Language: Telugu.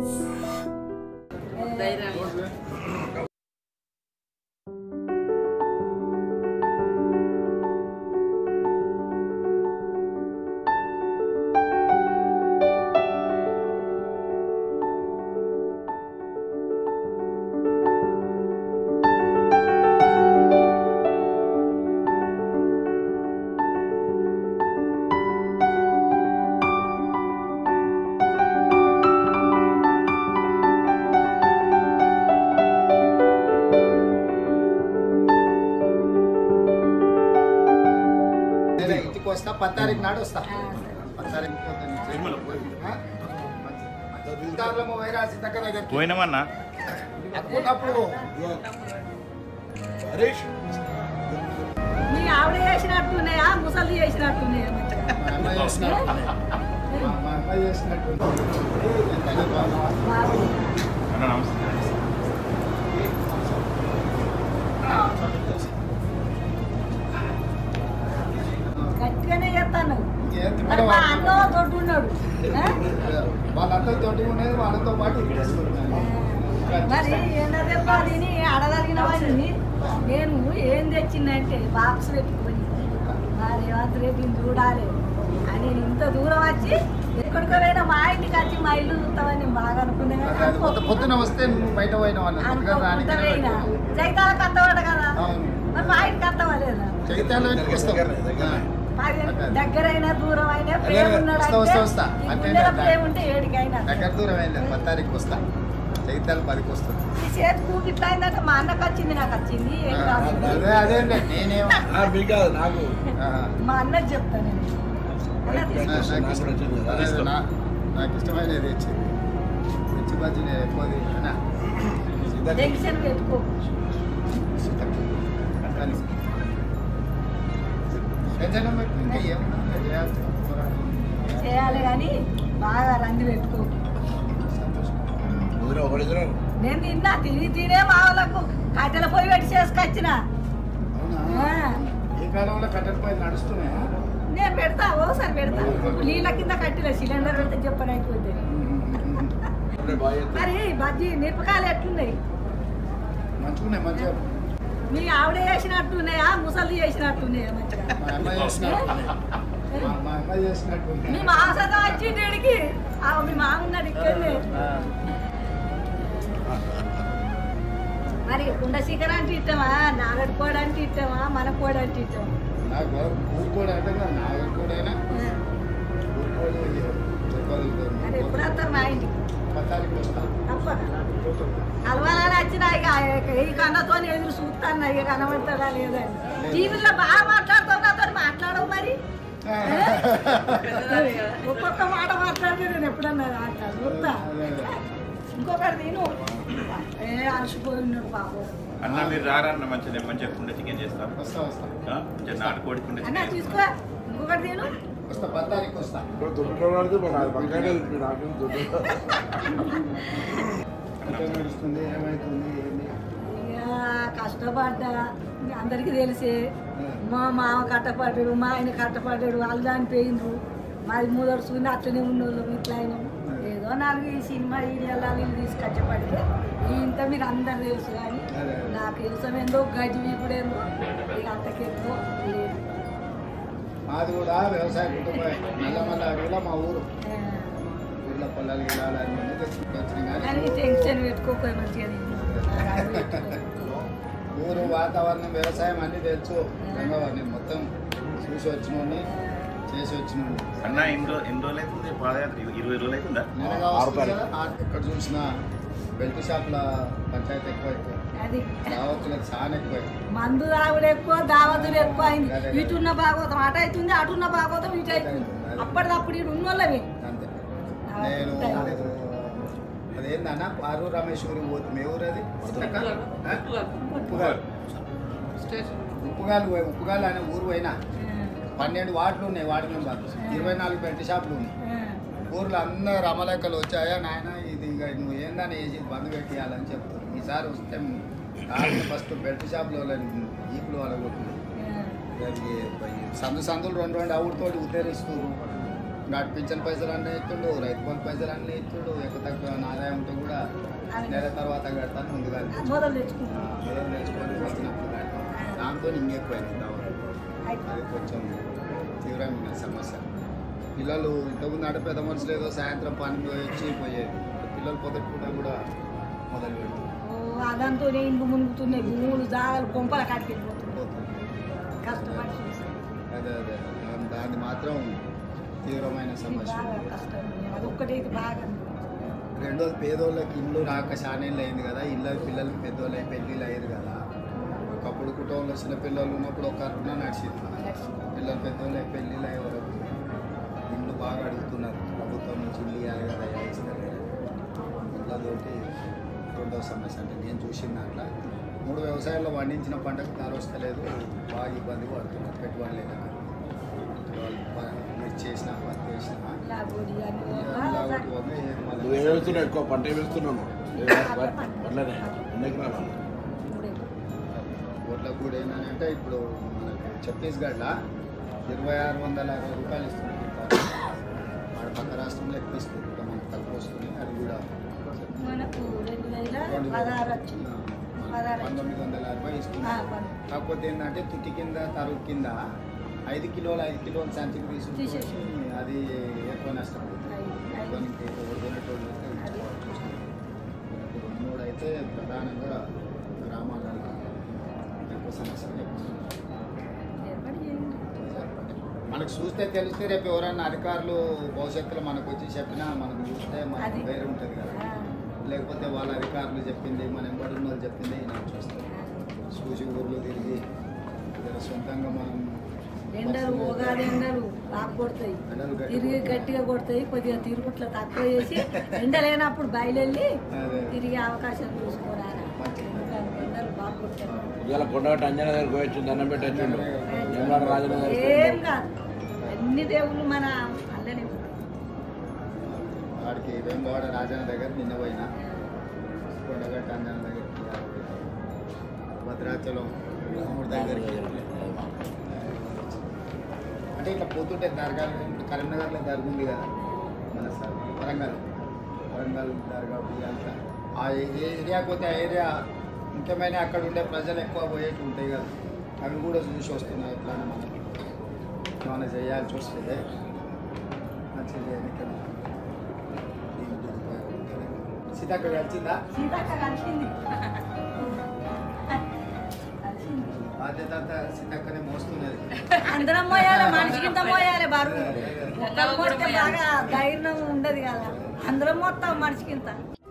నేనే ఇంటికి వస్తా పది తారీఖు నాడు వస్తా పది తారీఖు సీతారామ వైరాసి దగ్గర దగ్గర పోయినామన్నా అప్పుడు హరీష్ మీ ఆవిడ చేసినట్టున్నాయా ముసలి చేసినట్టున్నాయా మంచిగా మా అమ్మాయి చేసినట్టు మా- మా అమ్మాయి చేసినట్టు ఎంతైనా బాగున్నావా? బాగుంది. అన్న నమస్తే గట్టిగానే చెప్తాను ఇంకేం మరి మా తిప్పడం అన్న తోటి ఉన్నాడు ఆ? వాళ్ళందరూ తోటి ఉన్నది వాళ్ళతో పాటు ఇక్కడ వేసుకుంటున్నాను మరి ఏంటంటే తిని అడగలిగిన వాడిని నేను ఏం తెచ్చిందంటే బాక్స్ పెట్టుకొని మా రేవంత్ రెడ్డిని చూడాలి అని నేను ఇంత దూరం వచ్చి ఎక్కడికో పోయినా మా ఇంటికి వచ్చి మా ఇల్లు చూస్తామని నేను బాగా అనుకునే అదే అది పొద్దు- పొద్దున వస్తే నువ్వు బయట పోయినావు అన్న అందుకని రానికి అనుకుంటా జైతాలకు అత్తవాడు కదా అవును మరి మా ఇంటికి అత్తవా లేదా చైతన్య ఇంటికి వస్తావు మరి దగ్గరైనా దూరం అయినా ప్రేమ ఉన్నాడు వస్తా, వస్తా, వస్తా. అంటే అంటే గుండెలో నా- ప్రేమ ఉంటే ఏడికైనా దగ్గర దూరం వెళ్ళలేదు పది తారీఖు వస్తా చైతాలు పదికి వస్తుంది ఈ చేతికి ఇట్లా అయిందంటే మా అన్నకు వచ్చింది నాకు వచ్చింది ఏం కాదు అదే అదే అండి నేనేం మీకు కాదు నాకు ఆ, మా అన్నకి చెప్తాను నేను అన్న నా- తీసుకో. నాకు ఇష్టం అదే అదే నా- నాకు ఇష్టమైనది ఇచ్చింది మిర్చి బజ్జీ నేను ఎక్కువ తిన్నా. సీతక్క. టెన్షన్ పెట్టుకో సీతక్క. కానీ టెన్షన్ పెట్టు ఇంకా ఏమన్నా చేయాల్సి చేయాలి కానీ బాగా రంది పెట్టుకో సంతోషం కుదిరే ఒకరిద్దరు నేను తిన్నా తిని తినే మా వాళ్ళకు కట్టెల పొయ్యి పెట్టి చేసుకొచ్చిన అవునా ఆ, ఈ కాలంలో కట్టెల పోయి నడుస్తున్నాయా నేను పెడతా ఓసారి పెడతా నీళ్ళ కింద కట్టిన సిలిండర్ పెడితే చెప్పని అయిపోద్ది బాగా మరి బజ్జీ మిరపకాయలు ఎట్లున్నాయి మంచుకున్నాయి మంచిగా మీ ఆవిడ చేసినట్టున్నాయా ముసలి చేసినట్టున్నాయా మంచిగా మా అమ్మాయి చేసినట్టు మా- మా అమ్మాయి చేసినట్టు మీ మామ సదా వచ్చి ఇక్కడికి ఆ, మీ మామ ఉన్నాడు ఇక్కడనే ఆ, మరి కుండ శిఖర అంటే ఇష్టమా నాగడి కోడ అంటే ఇష్టమా మన కోడ అంటే ఇష్టమా నాకు ఊరుకోడు అంటే మరి నా ఊరుకోడైనా ఆ, ఊరుకోడు మరి ఎప్పుడు వస్తారు మా ఇంటికి పత్తానికి వస్తా తప్పక కలవాలని వచ్చినా ఇక ఈ కన్నతో ఎదురు చూస్తాను ఇక కనబడతాడా లేదని టీవీలో బాగా మాట్లాడుతావు నాతో మాట్లాడవు మరి ఒక్కొక్క మాట మాట్లాడితే నేను ఎప్పుడన్నా అట్లా చూస్తా ఇంకొకటి తిను ఏ అలసిపోయి ఉన్నాడు పాపం అన్న మీరు రారన్న మంచిది మంచిగా కుండ చికెన్ చేస్తారు వస్తా వస్తా ఆ? మంచిగా నాటుకోడి కుండ అన్న చికెన్ తీసుకో ఇంకొకటి తిను వస్తా పత్తానికి వస్తా ఇక్కడ దుబ్బుకోవడానికి మన పక్కనే ఉంది నాకు దుబ్బు ఎక్కడ నడుస్తుంది ఏమవుతుంది ఏంది ఇక కష్టపడ్డా అందరికీ తెలిసే మా మామ కట్టపడ్డాడు మా ఆయన కట్టపడ్డాడు వాళ్ళు చనిపోయిండ్రు మాది మూదడు చూని అట్లనే ఉన్నోళ్ళు ఇట్లా అయినాం ఏదో నాలుగు ఈ సినిమా ఈడియాలు వీళ్ళు తీసుకొచ్చపడితే ఇంత మీరు అందరు తెలుసు కానీ అదే. నాకు తెలుసం ఏందో గడ్డి వీపుడు ఏందో ఇక అంతకెక్కువ లేదు మాది కూడా వ్యవసాయ కుటుంబం నల్లమల్ల అడవిలో మా ఊరు ఆ, ఊళ్ళో పొలాలు గిలాలు అన్నీ తెచ్చుకొచ్చినాం కానీ కానీ టెన్షన్ పెట్టుకోకపోయి మంచిగా తిను. అది పెట్టుకో. ఊరు వాతావరణం వ్యవసాయం అన్నీ తెలుసు రంగవారిని మొత్తం చూసి వచ్చినోడిని చేసి వచ్చినోడిని అన్న ఎన్ని రోజు ఎన్ని రోజులు అవుతుంది పాదయాత్ర ఇరవై ఇరవై రోజులు అవుతుందా నేనగా ఆరు వస్తుంది తారీఖు. కదా, ఆ- ఎక్కడ చూసినా బెల్ట్ షాప్ల పంచాయతీ ఎక్కువ అయిపోయింది అది దావతులకు చాలా ఎక్కువ అయిపోయింది మందు తాగుడు ఎక్కువ దావతులు ఎక్కువ అయింది ఇటున్న భాగవతం అటు అవుతుంది అటున్న భాగవతం ఇటు అవుతుంది అప్పటిదప్పుడు ఇటు ఉన్నోళ్ళవి అంతే నేను అదేందన్న పారు రామేశ్వరి పోతుంది ఏ ఊరు అది ఉప్పుగాలు ఉప్పుగాలు పోయి- ఉప్పుగాలు అనే ఊరు పోయినా పన్నెండు వార్డులు ఉన్నాయి వార్డు మెంబర్ ఇరవై నాలుగు బెల్ట్ షాపులు ఉన్నాయి ఊర్లో అందరు అమలెక్కలు వచ్చాయా నాయన ఇది ఇక నువ్వు ఏందని వేసి బంద్ పెట్టేయాలని చెప్తారు ఈసారి వస్తే ఫస్ట్ బెల్ట్ షాప్లో ఈపులు వాళ్ళ కొట్టింది దానికి సందు సందులు రెండు రెండు అవుడితోటి ఉత్తరిస్తారు నాటి పింఛన్ పైసలు అన్నీ ఇస్తుండు రైతు బంధు పైసలు అన్నీ ఇస్తుండు ఎక్కువ తక్కువ ఆదాయం ఉంటే కూడా నెల తర్వాత కడతాను ముందుగా మొదలు తెచ్చుకుంటాం మొదలు నేర్చుకొని వచ్చినప్పుడు కడతాను దాంతో ఇంకెక్కువైంది దావా అది కొంచెం తీవ్రమైన సమస్య పిల్లలు ఇంతకుముందు ఆడ పెద్ద మనుషులు ఏదో సాయంత్రం పని పోయి వచ్చి పోయేది పిల్లలు పొద్దుట పూట కూడా మొదలు పెడుతుంది అదంతో ఇండ్లు మునుగుతున్నాయి భూములు జాగలు కొంపల కట్టిపోతున్నాయి పోతుంది కష్టపడి చూసి అదే అదే దాని- దాన్ని మాత్రం తీవ్రమైన సమస్య బాగా కష్టం అది ఒక్కటైతే బాగా రెండోది పేదోళ్ళకి ఇల్లు రాక చానేళ్ళు అయింది కదా ఇళ్ళ పిల్లలకి పెద్దోళ్ళు అయి పెళ్ళిళ్ళు అయ్యారు కదా ఒకప్పుడు కుటుంబంలో చిన్న పిల్లలు ఉన్నప్పుడు ఒక రుణ నడిచింది పిల్లలు పెద్దోళ్ళు అయి పెళ్ళిళ్ళు అయ్యే వరకు ఇల్లు బాగా అడుగుతున్నారు ప్రభుత్వం నుంచి ఇల్లు ఇవ్వాలి కదా ఇస్తారు ఇళ్ళతోటి రెండో సమస్య అంటే నేను చూసిన దాంట్లో మూడు వ్యవసాయాల్లో పండించిన పంటకు ధర వస్తలేదు బాగా ఇబ్బంది పడుతున్నారు పెట్టుబడి లేక వాళ్ళు ప- మిర్చి చేసిన పత్తి వేసిన లాగోడి అని లాగొట్టి పోగా ఏం మళ్ళీ నువ్వు వేస్తున్నావు ఎక్కువ పంట వేస్తున్నాను అట్లనే ఎన్ని ఎకరాలు ఓట్లకు కూడా ఏంటంటే ఇప్పుడు మనకు ఛత్తీస్గఢ్లో ఇరవై ఆరు వందల అరవై రూపాయలు ఇస్తుంది వాడు పక్క రాష్ట్రంలో ఎక్కువ ఇస్తుంది ఇక్కడ మనకు తక్కువ వస్తుంది అది కూడా మనకు రెండు వేల రెండు వేల- పదహారు వచ్చింది ఆ, పదహారు పంతొమ్మిది వందల అరవై ఇస్తుంది ఆ, పన్- కాకపోతే ఏంటంటే తుట్టి కింద తరుగు కింద ఐదు కిలోలు ఐదు కిలోలు సంచికి తీసుకుంటే తీసేసి. అది ఎక్కువ నష్టపోతుంది ఐదు- ఐదు. దానికి ఎవరు కొనేటోళ్ళు అయితే అది. ఇప్పుడు మూడు అయితే ప్రధానంగా గ్రామాలలో ఎక్కువ సమస్యలు ఎక్కువ ఏర్పాటు చేయండి. మనకు చూస్తే తెలిస్తే రేపు ఎవరైనా అధికారులు భవిష్యత్తులో మనకు వచ్చి చెప్పినా మనకు చూస్తే మనకు అది. వేరే ఉంటుంది కదా ఆ, లేకపోతే వాళ్ళ అధికారులు చెప్పింది మన ఎంబడి ఉన్న వాళ్ళు చెప్పింది మనం చూస్తాం చూసి ఊర్లో తిరిగి జర సొంతంగా మనం ఎండలు ఉగాది ఎండలు బాగా కొడతాయి ఎండలు గట్టిగా తిరిగి కొడతాయి. గట్టిగా కొడతాయి కొద్దిగా తిరుగుట్లో తక్కువ చేసి ఎండ లేనప్పుడు బయలుదేరి అదే. తిరిగే అవకాశం చూసుకోరారా మంచిది. ఎందుకంటే ఎండలు బాగా కొడతాయి ఇవాళ కొండగట్టు అంజన దగ్గరికి పోయి దండం పెట్టచ్చు యమరాజ రాజన ఏం కాదు అన్ని దేవుళ్ళు మన అల్లనే ఉంటాయి. వాడికి వేమవాడ రాజన్న దగ్గర నిన్న పోయినా కొండగట్ట అంజన దగ్గరికి భద్రాచలం రాముడి దగ్గరికి అంటే ఇట్లా పోతుంటే దర్గా ఇప్పుడు కరీంనగర్లో దర్గా ఉంది కదా మన సార్ వరంగల్ వరంగల్ దర్గా ఉంది అంతా ఆ ఏ ఏరియాకి పోతే ఆ ఏరియా ముఖ్యమైన అక్కడ ఉండే ప్రజలు ఎక్కువ పోయేట్టు ఉంటాయి కదా అవి కూడా చూసి వస్తున్నాయి ఎట్లా మనం ఏమైనా చేయాల్సి వస్తుంది మంచిగా ఎన్నికలు దీనికి ఉపయోగపడుతుంది. సీతక్క వచ్చిందా సీతక్క కలిసింది కలిసింది. బాధ్యత అంతా సీతక్కనే మోస్తున్నది అందరం మోయాలి మనిషికింత మోయాలి బరువు ఒక్కరు మోస్తే బాగా ధైర్యం ఉండదు కదా అందరం మొత్తం మనిషికింత